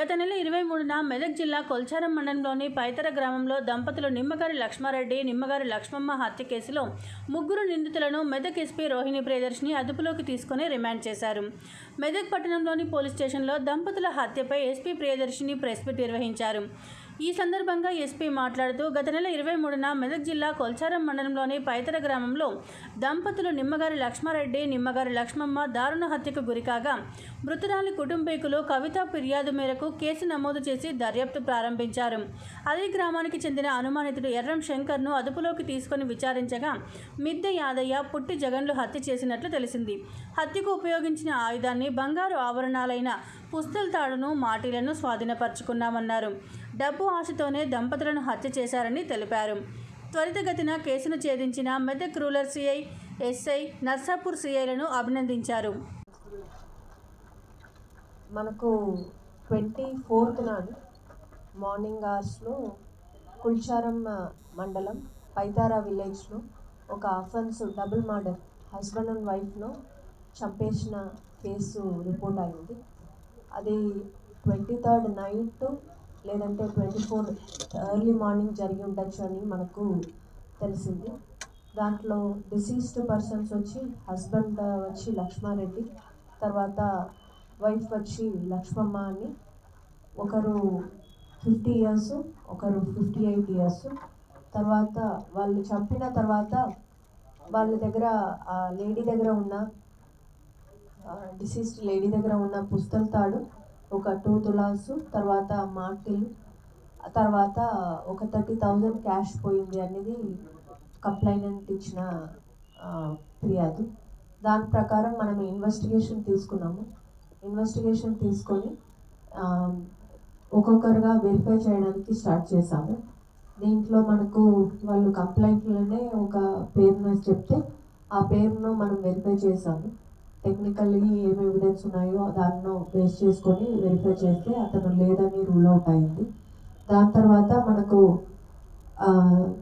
గత నెల ఇరవై మూడున మెదక్ జిల్లా కొల్చారం మండలంలోని పైతర గ్రామంలో దంపతులు నిమ్మగారి లక్ష్మారెడ్డి నిమ్మగారి లక్ష్మమ్మ హత్య కేసులో ముగ్గురు నిందితులను మెదక్ ఎస్పీ రోహిణి ప్రియదర్శిని అదుపులోకి తీసుకుని రిమాండ్ చేశారు మెదక్ పట్టణంలోని పోలీస్ స్టేషన్లో దంపతుల హత్యపై ఎస్పీ ప్రియదర్శిని ప్రెస్ మీట్ నిర్వహించారు ఈ సందర్భంగా ఎస్పీ మాట్లాడుతూ గత నెల ఇరవై మూడున మెదక్ జిల్లా కొల్చారం మండలంలోని పైతర గ్రామంలో దంపతులు నిమ్మగారి లక్ష్మారెడ్డి నిమ్మగారి లక్ష్మమ్మ దారుణ హత్యకు గురికాగా మృతురాలి కుటుంబీకులు కవిత ఫిర్యాదు మేరకు కేసు నమోదు చేసి దర్యాప్తు ప్రారంభించారు అదే గ్రామానికి చెందిన అనుమానితుడు ఎర్రం శంకర్ను అదుపులోకి తీసుకొని విచారించగా మిద్దె యాదయ్య పుట్టి జగన్లు హత్య చేసినట్లు తెలిసింది హత్యకు ఉపయోగించిన ఆయుధాన్ని బంగారు ఆభరణాలైన పుస్తల తాడును మాటీలను స్వాధీనపరుచుకున్నామన్నారు డబ్బు ఆశతోనే దంపతులను హత్య చేశారని తెలిపారు త్వరితగతిన కేసును ఛేదించిన Medak rural CI SI Narsapur సిఐలను అభినందించారు మనకు ట్వంటీ ఫోర్త్ నాడు మార్నింగ్ అవర్స్లో కుల్చారం ఆ, మండలం పైతారా విలేజ్లో ఒక offence double murder husband and వైఫ్ను చంపేసిన కేసు రిపోర్ట్ అయింది అది ట్వంటీ థర్డ్ నైట్ లేదంటే ట్వంటీ ఫోర్ ఎర్లీ మార్నింగ్ జరిగి ఉండొచ్చు అని మనకు తెలిసింది దాంట్లో డిసీజ్డ్ పర్సన్స్ వచ్చి హస్బెండ్ వచ్చి లక్ష్మారెడ్డి తర్వాత వైఫ్ వచ్చి లక్ష్మమ్మ అని ఒకరు ఫిఫ్టీ ఇయర్స్ ఒకరు ఫిఫ్టీ ఎయిట్ ఇయర్స్ తర్వాత వాళ్ళు చంపిన తర్వాత వాళ్ళ దగ్గర ఆ లేడీ దగ్గర ఉన్న డిసీజ్డ్ లేడీ దగ్గర ఉన్న పుస్తల తాడు ఒక టూ తులాస్ తర్వాత మార్టిల్ తర్వాత ఒక థర్టీ థౌజండ్ క్యాష్ పోయింది అనేది కంప్లైనెంట్ ఇచ్చిన ఆ, ఫిర్యాదు దాని ప్రకారం మనం ఇన్వెస్టిగేషన్ తీసుకున్నాము ఇన్వెస్టిగేషన్ తీసుకొని ఆ, ఒక్కొక్కరుగా వెరిఫై చేయడానికి స్టార్ట్ చేశాము దీంట్లో మనకు వాళ్ళు కంప్లైంట్లోనే ఒక పేరును చెప్తే ఆ పేరును మనం వెరిఫై చేసాము టెక్నికల్లీ ఏమి ఎవిడెన్స్ ఉన్నాయో దాన్ని బేస్ చేసుకొని వెరిఫై చేస్తే అతను లేదని రూల్ అవుట్ అయింది దాని తర్వాత మనకు ఆ,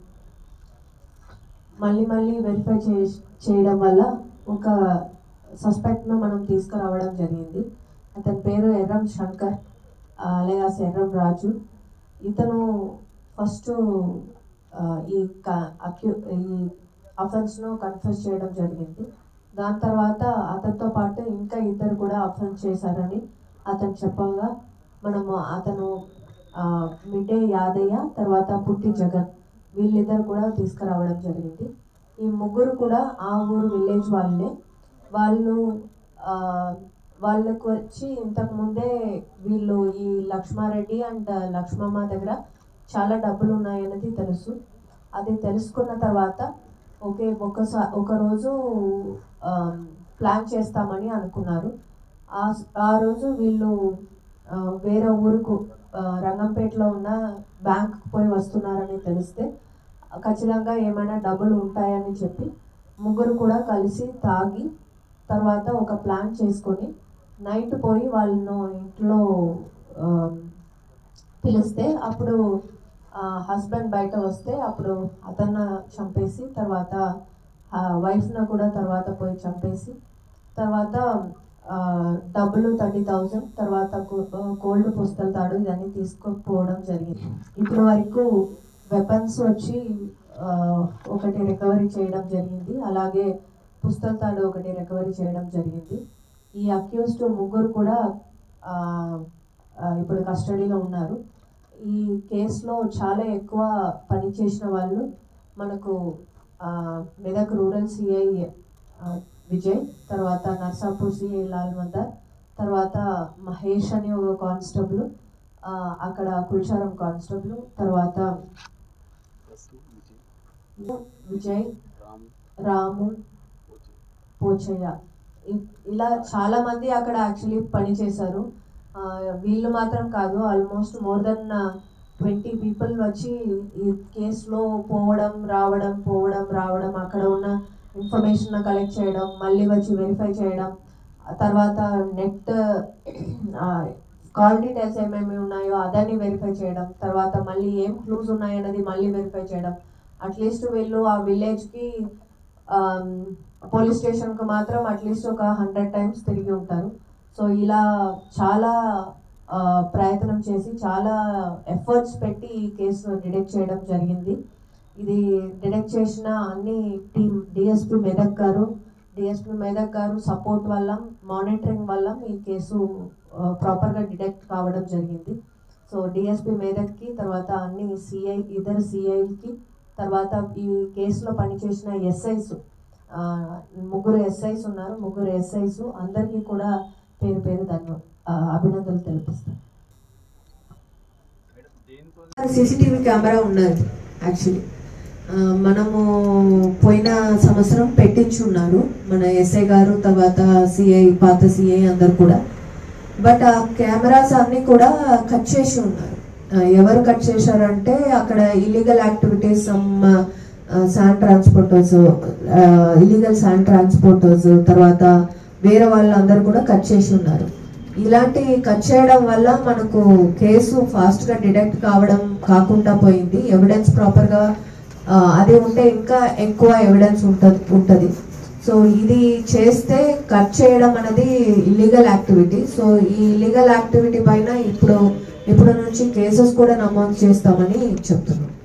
మళ్ళీ మళ్ళీ వెరిఫై చే చేయడం వల్ల ఒక సస్పెక్ట్ను మనం తీసుకురావడం జరిగింది అతని పేరు ఎర్రం శంకర్ అలాగే ఎర్రం రాజు ఇతను ఫస్ట్ ఈ క- అక్యూ ఈ అఫెన్స్ను కన్ఫ్యూజ్ చేయడం జరిగింది దాని తర్వాత అతనితో పాటు ఇంకా ఇద్దరు కూడా అఫెన్స్ చేశారని అతను చెప్పగా మనము అతను ఆ, మిడ్డే యాదయ్య తర్వాత పుట్టి జగన్ వీళ్ళిద్దరు కూడా తీసుకురావడం జరిగింది ఈ ముగ్గురు కూడా ఆ ఊరు విలేజ్ వాళ్ళే వాళ్ళు ఆ, వాళ్ళకు వచ్చి ఇంతకు ముందే వీళ్ళు ఈ లక్ష్మారెడ్డి అండ్ లక్ష్మమ్మ దగ్గర చాలా డబ్బులు ఉన్నాయనేది తెలుసు అది తెలుసుకున్న తర్వాత ఓకే ఒకసారి ఒకరోజు ప్లాన్ చేస్తామని అనుకున్నారు ఆ ఆ రోజు వీళ్ళు ఆ, వేరే ఊరుకు ఆ, రంగంపేటలో ఉన్న బ్యాంక్కి పోయి వస్తున్నారని తెలిస్తే ఖచ్చితంగా ఏమైనా డబ్బులు ఉంటాయని చెప్పి ముగ్గురు కూడా కలిసి తాగి తర్వాత ఒక ప్లాన్ చేసుకొని నైట్ పోయి వాళ్ళను ఇంట్లో ఆ, పిలిస్తే అప్పుడు హస్బెండ్ బయట వస్తే అప్పుడు అతన్ని చంపేసి తర్వాత వైఫ్ను కూడా తర్వాత పోయి చంపేసి తర్వాత ఆ, డబ్బులు థర్టీ థౌజండ్ తర్వాత కోల్డ్ పుస్తల తాడు ఇవన్నీ తీసుకుపోవడం జరిగింది ఇప్పటి వరకు వెపన్స్ వచ్చి ఆ, ఒకటి రికవరీ చేయడం జరిగింది అలాగే పుస్తల తాడు ఒకటి రికవరీ చేయడం జరిగింది ఈ అక్యూస్డ్ ముగ్గురు కూడా ఆ, ఆ, ఇప్పుడు కస్టడీలో ఉన్నారు ఈ కేసులో చాలా ఎక్కువ పని చేసిన వాళ్ళు మనకు ఆ, మెదక్ రూరల్ సిఐ విజయ్ తర్వాత నర్సాపూర్ సిఐ లాల్ మందర్ తర్వాత మహేష్ అని ఒక కానిస్టేబుల్ ఆ, అక్కడ కుల్చారం కానిస్టేబుల్ తర్వాత విజయ్ రాము పోచయ్య ఇ- ఇలా చాలా మంది అక్కడ యాక్చువల్లీ పని చేశారు ఆ, వీళ్ళు మాత్రం కాదు almost more than twenty people వచ్చి ఈ కేసులో పోవడం రావడం పోవడం రావడం అక్కడ ఉన్న ఇన్ఫర్మేషన్ కలెక్ట్ చేయడం మళ్ళీ వచ్చి వెరిఫై చేయడం ఆ తర్వాత నెట్ కాల్ డీటెయిల్స్ ఏమేమి ఉన్నాయో అదని వెరిఫై చేయడం తర్వాత మళ్ళీ ఏం క్లూస్ ఉన్నాయన్నది మళ్ళీ వెరిఫై చేయడం అట్లీస్ట్ వీళ్ళు ఆ విలేజ్కి పోలీస్ స్టేషన్కి మాత్రం అట్లీస్ట్ ఒక హండ్రెడ్ టైమ్స్ తిరిగి ఉంటారు సో ఇలా చాలా ఆ, ప్రయత్నం చేసి చాలా ఎఫర్ట్స్ పెట్టి ఈ కేసు డిటెక్ట్ చేయడం జరిగింది ఇది డిటెక్ట్ చేసిన అన్ని టీం డిఎస్పి మెదక్ గారు డిఎస్పి మెదక్ గారు సపోర్ట్ వల్ల మానిటరింగ్ వల్ల ఈ కేసు ప్రాపర్గా డిటెక్ట్ కావడం జరిగింది సో డిఎస్పి మేదక్కి తర్వాత అన్ని సిఐ ఇద్దరు సిఐకి తర్వాత ఈ కేసులో పనిచేసిన ఎస్ఐస్ ముగ్గురు ఎస్ఐస్ ఉన్నారు ముగ్గురు ఎస్ఐస్ అందరికీ కూడా పేరు పేరు ధన్య ఆ, అభినందనలు తెలిపిస్తాను సీసీటీవీ కెమెరా ఉన్నది యాక్చువల్లీ మనము పోయిన సంవత్సరం పెట్టించున్నారు మన ఎస్ఐ గారు తర్వాత సిఐ పాత సిఐ అందరు కూడా బట్ ఆ కెమెరాస్ అన్ని కూడా కట్ చేసి ఉన్నారు ఆ, ఎవరు కట్ చేశారంటే అక్కడ illegal activities some sand transporters illegal sand transporters తర్వాత వేరే వాళ్ళందరూ కూడా కట్ చేసి ఉన్నారు ఇలాంటి కట్ చేయడం వల్ల మనకు కేసు ఫాస్ట్ గా డిటెక్ట్ కావడం కాకుండా పోయింది ఎవిడెన్స్ ప్రాపర్ గా ఆ, అది ఉంటే ఇంకా ఎక్కువ ఎవిడెన్స్ ఉంటది ఉంటది సో ఇది చేస్తే కట్ చేయడం అనేది ఇల్లీగల్ యాక్టివిటీ సో ఈ ఇల్లీగల్ యాక్టివిటీ పైన ఇప్పుడు ఇప్పుడు నుంచి కేసెస్ కూడా నమోదు చేస్తామని చెప్తున్నాం